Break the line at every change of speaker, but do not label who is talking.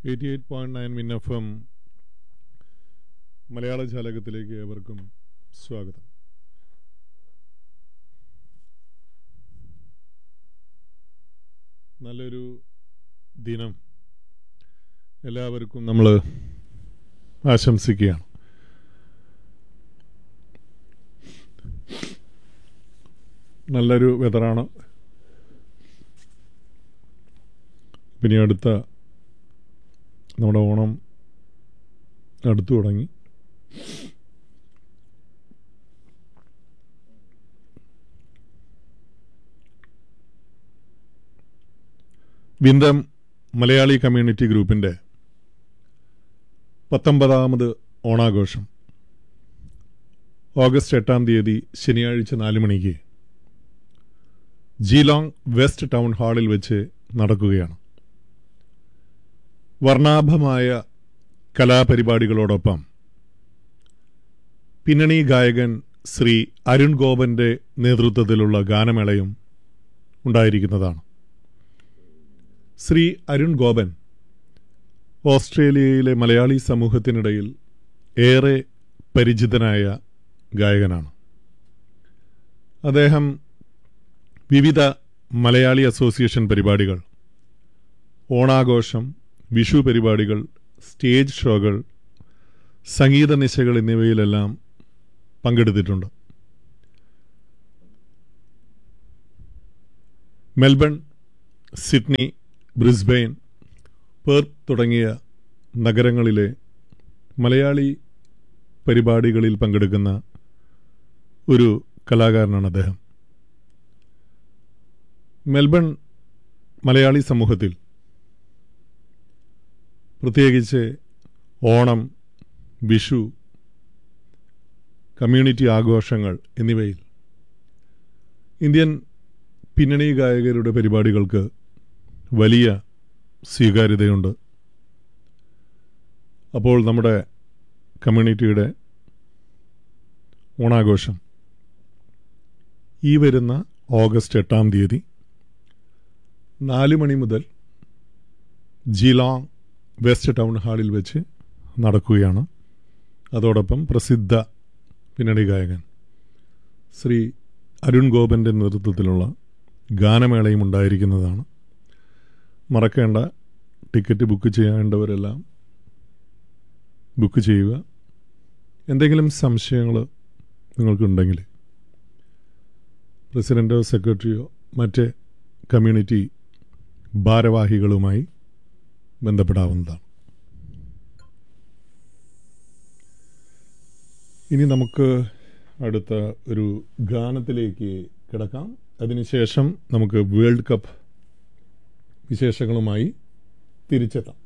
eighty eight point nine മിൻ F M മലയാള ജാലകത്തിലേക്ക് ഏവർക്കും സ്വാഗതം നല്ലൊരു ദിനം എല്ലാവർക്കും നമ്മൾ ആശംസിക്കുകയാണ് നല്ലൊരു വെതറാണ് പിന്നെ അടുത്ത നമ്മുടെ ഓണം അടുത്തു തുടങ്ങി വിന്തം മലയാളി കമ്മ്യൂണിറ്റി ഗ്രൂപ്പിൻ്റെ പത്തൊമ്പതാമത് ഓണാഘോഷം ഓഗസ്റ്റ് എട്ടാം തീയതി ശനിയാഴ്ച നാല് മണിക്ക് ജീലോങ് വെസ്റ്റ് ടൗൺ ഹാളിൽ വെച്ച് നടക്കുകയാണ് വർണ്ണാഭമായ കലാപരിപാടികളോടൊപ്പം പിന്നണി ഗായകൻ ശ്രീ അരുൺ ഗോപന്റെ നേതൃത്വത്തിലുള്ള ഗാനമേളയും ഉണ്ടായിരിക്കുന്നതാണ് ശ്രീ അരുൺ ഗോപൻ ഓസ്ട്രേലിയയിലെ മലയാളി സമൂഹത്തിനിടയിൽ ഏറെ പരിചിതനായ ഗായകനാണ് അദ്ദേഹം വിവിധ മലയാളി അസോസിയേഷൻ പരിപാടികൾ ഓണാഘോഷം വിഷു പരിപാടികൾ സ്റ്റേജ് ഷോകൾ സംഗീത നിശകൾ എന്നിവയിലെല്ലാം പങ്കെടുത്തിട്ടുണ്ട് മെൽബൺ സിഡ്നി ബ്രിസ്ബെയിൻ പേർത്ത് തുടങ്ങിയ നഗരങ്ങളിലെ മലയാളി പരിപാടികളിൽ പങ്കെടുക്കുന്ന ഒരു കലാകാരനാണ് അദ്ദേഹം മെൽബൺ മലയാളി സമൂഹത്തിൽ പ്രത്യേകിച്ച് ഓണം വിഷു കമ്മ്യൂണിറ്റി ആഘോഷങ്ങൾ എന്നിവയിൽ ഇന്ത്യൻ പിന്നണി ഗായകരുടെ പരിപാടികൾക്ക് വലിയ സ്വീകാര്യതയുണ്ട് അപ്പോൾ നമ്മുടെ കമ്മ്യൂണിറ്റിയുടെ ഓണാഘോഷം ഈ വരുന്ന ഓഗസ്റ്റ് എട്ടാം തീയതി നാല് മണി മുതൽ ജിലോങ് വെസ്റ്റ് ടൗൺ ഹാളിൽ വെച്ച് നടക്കുകയാണ് അതോടൊപ്പം പ്രസിദ്ധ പിന്നണി ഗായകൻ ശ്രീ അരുൺ ഗോപൻ്റെ നേതൃത്വത്തിലുള്ള ഗാനമേളയും ഉണ്ടായിരിക്കുന്നതാണ് മറക്കേണ്ട ടിക്കറ്റ് ബുക്ക് ചെയ്യേണ്ടവരെല്ലാം ബുക്ക് ചെയ്യുക എന്തെങ്കിലും സംശയങ്ങൾ നിങ്ങൾക്കുണ്ടെങ്കിൽ പ്രസിഡൻറ്റോ സെക്രട്ടറിയോ മറ്റ് കമ്മ്യൂണിറ്റി ഭാരവാഹികളുമായി ബന്ധപ്പെടാവുന്നതാണ് ഇനി നമുക്ക് അടുത്ത ഒരു ഗാനത്തിലേക്ക് കിടക്കാം അതിനുശേഷം നമുക്ക് വേൾഡ് കപ്പ് വിശേഷങ്ങളുമായി തിരിച്ചെത്താം